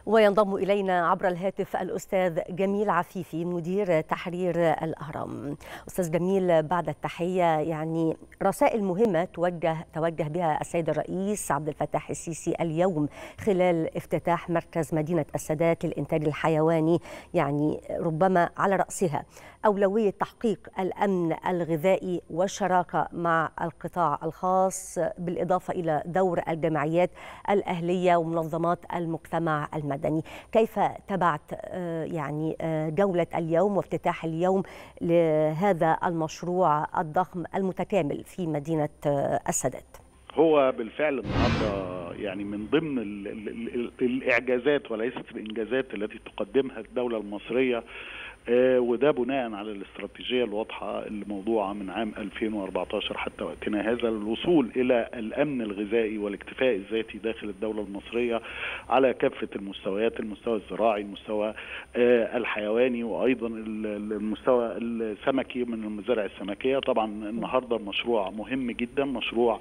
وينضم إلينا عبر الهاتف الأستاذ جميل عفيفي مدير تحرير الأهرام أستاذ جميل بعد التحية يعني رسائل مهمة توجه, توجه بها السيد الرئيس عبد الفتاح السيسي اليوم خلال افتتاح مركز مدينة السادات للإنتاج الحيواني يعني ربما على رأسها أولوية تحقيق الأمن الغذائي والشراكة مع القطاع الخاص بالإضافة إلى دور الجمعيات الأهلية ومنظمات المجتمع المدني كيف تبعت يعني جولة اليوم وافتتاح اليوم لهذا المشروع الضخم المتكامل في مدينة السادات هو بالفعل النهارده يعني من ضمن ال ال ال الاعجازات وليست الانجازات التي تقدمها الدوله المصريه آه وده بناء على الاستراتيجيه الواضحه الموضوعه من عام 2014 حتى وقتنا هذا الوصول الى الامن الغذائي والاكتفاء الذاتي داخل الدوله المصريه على كافه المستويات المستوى الزراعي المستوى آه الحيواني وايضا المستوى السمكي من المزارع السمكيه طبعا النهارده مشروع مهم جدا مشروع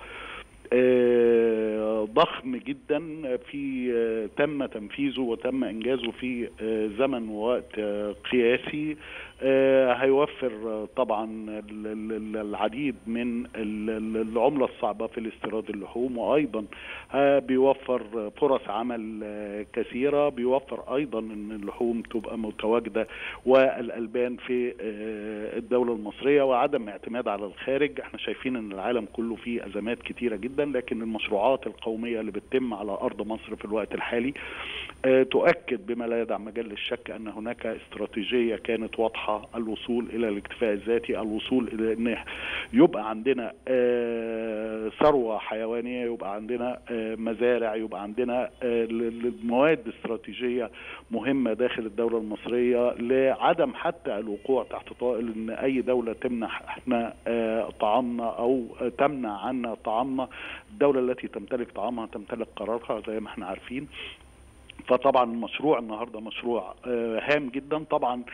ضخم جدا في تم تنفيذه وتم انجازه في زمن ووقت قياسي هيوفر طبعا العديد من العمله الصعبه في الاستيراد اللحوم وايضا بيوفر فرص عمل كثيره بيوفر ايضا ان اللحوم تبقى متواجده والالبان في الدوله المصريه وعدم اعتماد على الخارج احنا شايفين ان العالم كله فيه ازمات كثيره جدا لكن المشروعات القوميه اللي بتتم على ارض مصر في الوقت الحالي تؤكد بما لا يدع مجال للشك ان هناك استراتيجيه كانت واضحه الوصول الى الاكتفاء الذاتي الوصول الى ان يبقى عندنا ثروه حيوانيه يبقى عندنا مزارع يبقى عندنا مواد استراتيجيه مهمه داخل الدوله المصريه لعدم حتى الوقوع تحت طائل ان اي دوله تمنح احنا طعامنا او تمنع عنا طعامنا الدوله التي تمتلك طعامها تمتلك قرارها زي ما احنا عارفين فطبعا المشروع النهارده مشروع هام جدا طبعا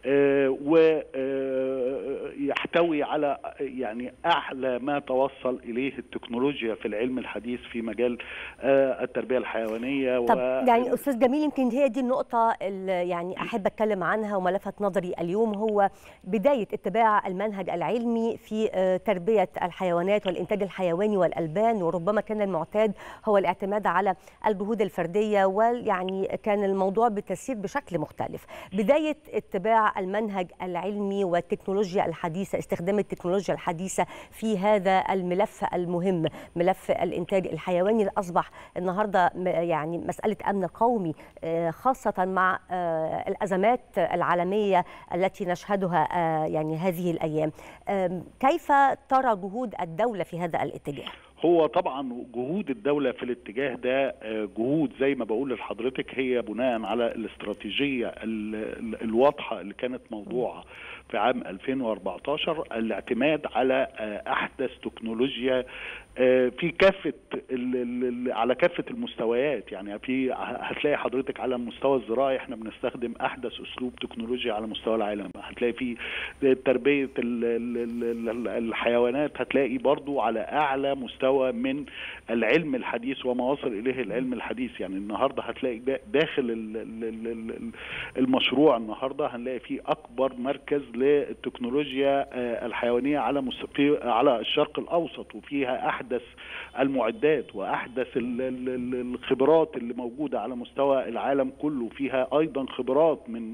ويحتوي على يعني اعلى ما توصل اليه التكنولوجيا في العلم الحديث في مجال التربيه الحيوانيه طب يعني استاذ جميل يمكن هي دي النقطه اللي يعني احب اتكلم عنها وما لفت نظري اليوم هو بدايه اتباع المنهج العلمي في تربيه الحيوانات والانتاج الحيواني والالبان وربما كان المعتاد هو الاعتماد على الجهود الفرديه ويعني يعني كان الموضوع بتسير بشكل مختلف بداية اتباع المنهج العلمي والتكنولوجيا الحديثة استخدام التكنولوجيا الحديثة في هذا الملف المهم ملف الإنتاج الحيواني اللي أصبح النهاردة يعني مسألة أمن قومي خاصة مع الأزمات العالمية التي نشهدها يعني هذه الأيام كيف ترى جهود الدولة في هذا الاتجاه؟ هو طبعا جهود الدولة في الاتجاه ده جهود زي ما بقول لحضرتك هي بناء على الاستراتيجية الواضحة اللي كانت موضوعة في عام 2014 الاعتماد على احدث تكنولوجيا في كافه على كافه المستويات يعني في هتلاقي حضرتك على المستوى الزراعي احنا بنستخدم احدث اسلوب تكنولوجيا على مستوى العالم هتلاقي في تربيه الحيوانات هتلاقي برضو على اعلى مستوى من العلم الحديث وما وصل اليه العلم الحديث يعني النهارده هتلاقي داخل المشروع النهارده هنلاقي فيه اكبر مركز للتكنولوجيا الحيوانيه على على الشرق الاوسط وفيها احدث المعدات واحدث الخبرات اللي موجوده على مستوى العالم كله فيها ايضا خبرات من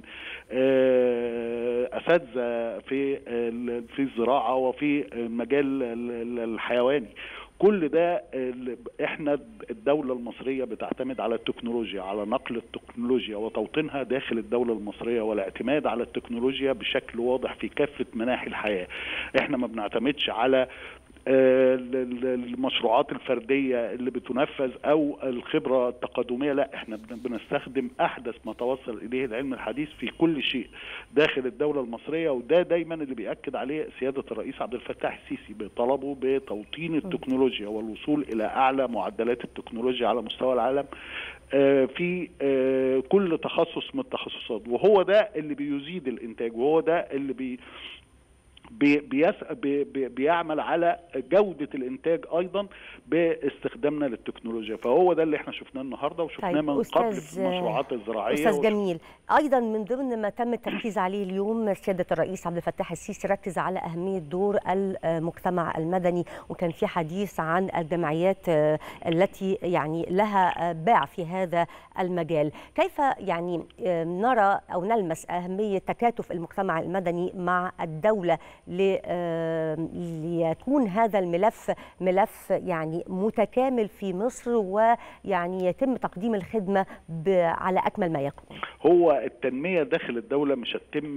اساتذه في في الزراعه وفي المجال الحيواني كل ده احنا الدولة المصرية بتعتمد على التكنولوجيا على نقل التكنولوجيا وتوطينها داخل الدولة المصرية والاعتماد على التكنولوجيا بشكل واضح في كافة مناحي الحياة احنا ما بنعتمدش على المشروعات الفرديه اللي بتنفذ او الخبره التقدميه لا احنا بنستخدم احدث ما توصل اليه العلم الحديث في كل شيء داخل الدوله المصريه وده دايما اللي بياكد عليه سياده الرئيس عبد الفتاح السيسي بطلبه بتوطين التكنولوجيا والوصول الى اعلى معدلات التكنولوجيا على مستوى العالم في كل تخصص من التخصصات وهو ده اللي بيزيد الانتاج وهو ده اللي بي بيس بي بيعمل على جوده الانتاج ايضا باستخدامنا للتكنولوجيا فهو ده اللي احنا شفناه النهارده وشفناه طيب، من قبل أستاذ- في المشروعات الزراعيه استاذ وش- جميل ايضا من ضمن ما تم التركيز عليه اليوم سياده الرئيس عبد الفتاح السيسي ركز على اهميه دور المجتمع المدني وكان في حديث عن الجمعيات آه، التي يعني لها آه، باع في هذا المجال كيف يعني آه، نرى او نلمس اهميه تكاتف المجتمع المدني مع الدوله ل- آه، ليكون هذا الملف ملف يعني متكامل في مصر ويعني يتم تقديم الخدمه ب- على اكمل ما يكون هو التنمية داخل الدولة مش هتتم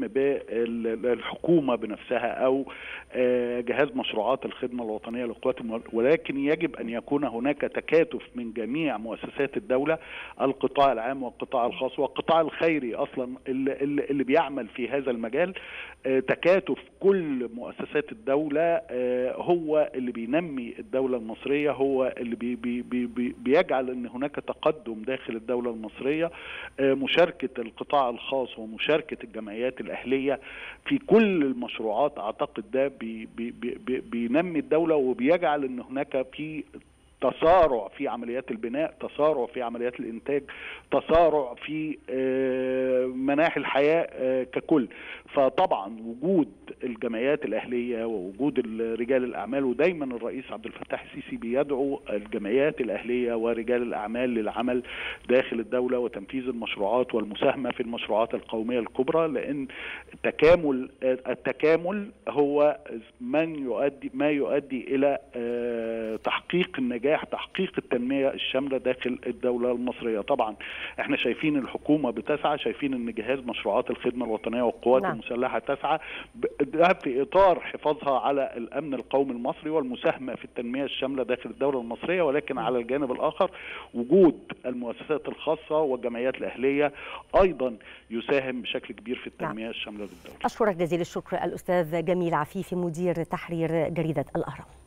بالحكومة بنفسها أو آه، جهاز مشروعات الخدمة الوطنية للقوات المو- ولكن يجب أن يكون هناك تكاتف من جميع مؤسسات الدولة القطاع العام والقطاع الخاص والقطاع الخيري أصلا اللي, اللي اللي بيعمل في هذا المجال آه، تكاتف كل مؤسسات الدولة آه، هو اللي بينمي الدولة المصرية هو اللي بي بي بي بي بيجعل أن هناك تقدم داخل الدولة المصرية آه، مشاركة القطاع الخاص ومشاركة الجمعيات الأهلية في كل المشروعات أعتقد ده بي بي بي بي بينمي الدولة وبيجعل أن هناك في تسارع في عمليات البناء تسارع في عمليات الإنتاج تسارع في آه، مناحي الحياة آه، ككل فطبعا وجود الجمعيات الأهلية ووجود ال- رجال الأعمال ودايما الرئيس عبد الفتاح السيسي بيدعو الجمعيات الأهلية ورجال الأعمال للعمل داخل الدولة وتنفيذ المشروعات والمساهمة في المشروعات القومية الكبرى لأن تكامل التكامل هو من يؤدي ما يؤدي إلى آه، تحقيق النجاح تحقيق التنمية الشاملة داخل الدولة المصرية طبعا احنا شايفين الحكومة بتسعى شايفين ان جهاز مشروعات الخدمة الوطنية والقوات نعم. المسلحة تسعى ب- ده في اطار حفاظها على الامن القومي المصري والمساهمة في التنمية الشاملة داخل الدولة المصرية ولكن على الجانب الاخر وجود المؤسسات الخاصة والجمعيات الاهلية ايضا يساهم بشكل كبير في التنمية الشاملة للدولة اشكرك جزيل الشكر الاستاذ جميل عفيفي مدير تحرير جريده الاهرام